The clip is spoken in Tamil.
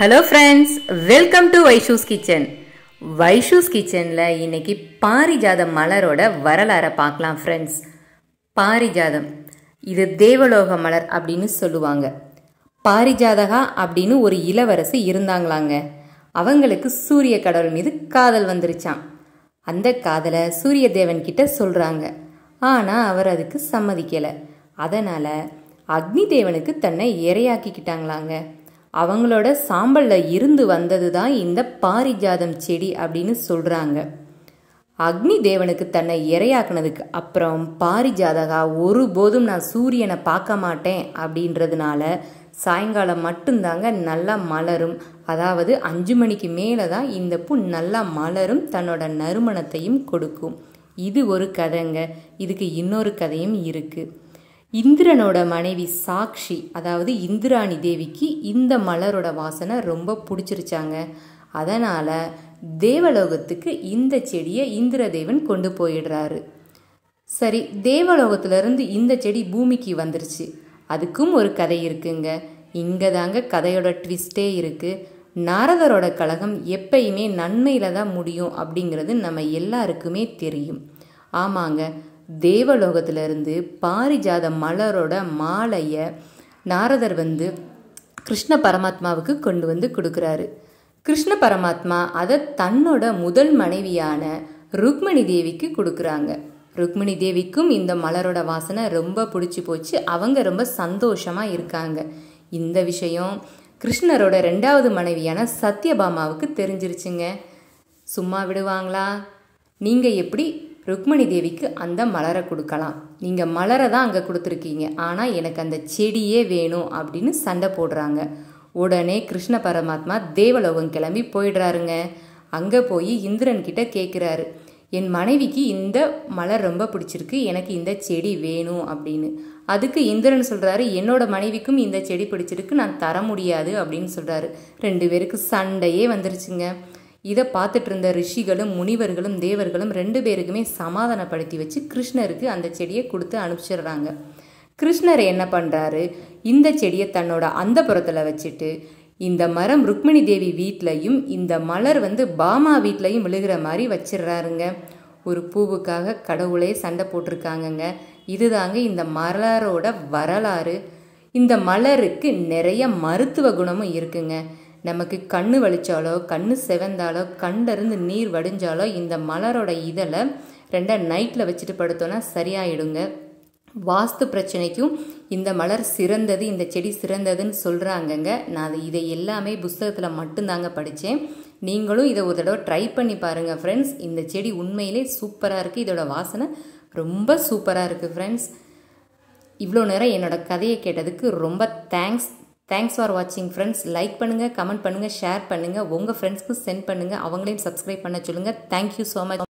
hello friends welcome to Vaishu's kitchen Vaishu's கிச்சனில் இன்னைக்கு பாரிஜாத மலரோட வரலாறை பார்க்கலாம் ஃப்ரெண்ட்ஸ் பாரிஜாதம் இது தேவலோக மலர் அப்படின்னு சொல்லுவாங்க பாரிஜாதகா அப்படின்னு ஒரு இளவரசி இருந்தாங்களாங்க அவங்களுக்கு சூரிய கடவுள் மீது காதல் வந்துருச்சான் அந்த காதலை சூரிய தேவன் கிட்ட சொல்கிறாங்க ஆனால் அவர் அதுக்கு சம்மதிக்கலை அதனால் அக்னி தேவனுக்கு தன்னை இரையாக்கிக்கிட்டாங்களாங்க அவங்களோட சாம்பல்ல இருந்து வந்தது தான் இந்த பாரிஜாதம் செடி அப்படின்னு சொல்கிறாங்க அக்னி தேவனுக்கு தன்னை இரையாக்குனதுக்கு அப்புறம் பாரிஜாதகா ஒருபோதும் நான் சூரியனை பார்க்க மாட்டேன் அப்படின்றதுனால சாயங்காலம் மட்டும்தாங்க நல்லா மலரும் அதாவது அஞ்சு மணிக்கு மேலே தான் இந்த பூ நல்லா மலரும் தன்னோட நறுமணத்தையும் கொடுக்கும் இது ஒரு கதைங்க இதுக்கு இன்னொரு கதையும் இருக்குது இந்திரனோட மனைவி சாக்ஷி அதாவது இந்திராணி தேவிக்கு இந்த மலரோட வாசனை ரொம்ப பிடிச்சிருச்சாங்க அதனால் தேவலோகத்துக்கு இந்த செடியை இந்திரதேவன் கொண்டு போயிடுறாரு சரி தேவலோகத்திலிருந்து இந்த செடி பூமிக்கு வந்துருச்சு அதுக்கும் ஒரு கதை இருக்குங்க இங்கே தாங்க கதையோட ட்விஸ்டே இருக்குது நாரதரோட கழகம் எப்பயுமே நன்மையில் தான் முடியும் அப்படிங்கிறது நம்ம எல்லாருக்குமே தெரியும் ஆமாங்க தேவலோகத்திலிருந்து பாரிஜாத மலரோட மாலையை நாரதர் வந்து கிருஷ்ண பரமாத்மாவுக்கு கொண்டு வந்து கொடுக்குறாரு கிருஷ்ண பரமாத்மா அதை தன்னோட முதல் மனைவியான ருக்மணி தேவிக்கு கொடுக்குறாங்க ருக்மிணி தேவிக்கும் இந்த மலரோட வாசனை ரொம்ப பிடிச்சி போச்சு அவங்க ரொம்ப சந்தோஷமாக இருக்காங்க இந்த விஷயம் கிருஷ்ணரோட ரெண்டாவது மனைவியான சத்யபாமாவுக்கு தெரிஞ்சிருச்சுங்க சும்மா விடுவாங்களா நீங்கள் எப்படி ருக்மணி தேவிக்கு அந்த மலரை கொடுக்கலாம் நீங்கள் மலரை தான் அங்கே கொடுத்துருக்கீங்க ஆனால் எனக்கு அந்த செடியே வேணும் அப்படின்னு சண்டை போடுறாங்க உடனே கிருஷ்ண பரமாத்மா தேவலோகம் கிளம்பி போயிடுறாருங்க அங்கே போய் இந்திரன் கிட்ட கேட்குறாரு என் மனைவிக்கு இந்த மலர் ரொம்ப பிடிச்சிருக்கு எனக்கு இந்த செடி வேணும் அப்படின்னு அதுக்கு இந்திரன் சொல்கிறாரு என்னோட மனைவிக்கும் இந்த செடி பிடிச்சிருக்கு நான் தர முடியாது அப்படின்னு சொல்கிறாரு ரெண்டு பேருக்கு சண்டையே வந்துருச்சுங்க இதை பார்த்துட்டு இருந்த ரிஷிகளும் முனிவர்களும் தேவர்களும் ரெண்டு பேருக்குமே சமாதானப்படுத்தி வச்சு கிருஷ்ணருக்கு அந்த செடியை கொடுத்து அனுப்பிச்சிடுறாங்க கிருஷ்ணர் என்ன பண்ணுறாரு இந்த செடியை தன்னோட அந்த புறத்தில் வச்சுட்டு இந்த மரம் ருக்மிணி தேவி வீட்லையும் இந்த மலர் வந்து பாமா வீட்லையும் விழுகிற மாதிரி வச்சிடுறாருங்க ஒரு பூவுக்காக கடவுளே சண்டை போட்டிருக்காங்கங்க இதுதாங்க இந்த மலரோட வரலாறு இந்த மலருக்கு நிறைய மருத்துவ குணமும் இருக்குங்க நமக்கு கண்ணு வலிச்சாலோ கண்ணு செவந்தாலோ கண்டிருந்து நீர் வடிஞ்சாலோ இந்த மலரோட இதழை ரெண்டை நைட்டில் வச்சுட்டு படுத்தோன்னா சரியாயிடுங்க வாஸ்து பிரச்சனைக்கும் இந்த மலர் சிறந்தது இந்த செடி சிறந்ததுன்னு சொல்கிறாங்கங்க நான் இதை எல்லாமே புஸ்தகத்தில் மட்டும்தாங்க படித்தேன் நீங்களும் இதை ஒரு தடவை ட்ரை பண்ணி பாருங்கள் ஃப்ரெண்ட்ஸ் இந்த செடி உண்மையிலே சூப்பராக இருக்குது இதோட வாசனை ரொம்ப சூப்பராக இருக்குது ஃப்ரெண்ட்ஸ் இவ்வளோ நேரம் என்னோட கதையை கேட்டதுக்கு ரொம்ப தேங்க்ஸ் தேங்க்ஸ் ஃபார் வாட்சிங் ஃப்ரெண்ட்ஸ் லைக் பண்ணுங்கள் கமெண்ட் பண்ணுங்கள் ஷேர் பண்ணுங்கள் உங்கள் ஃப்ரெண்ட்ஸ்க்கு சென்ட் பண்ணுங்கள் அவங்களையும் சப்ஸ்கிரைப் பண்ண சொல்லுங்கள் தேங்க்யூ ஸோ மச்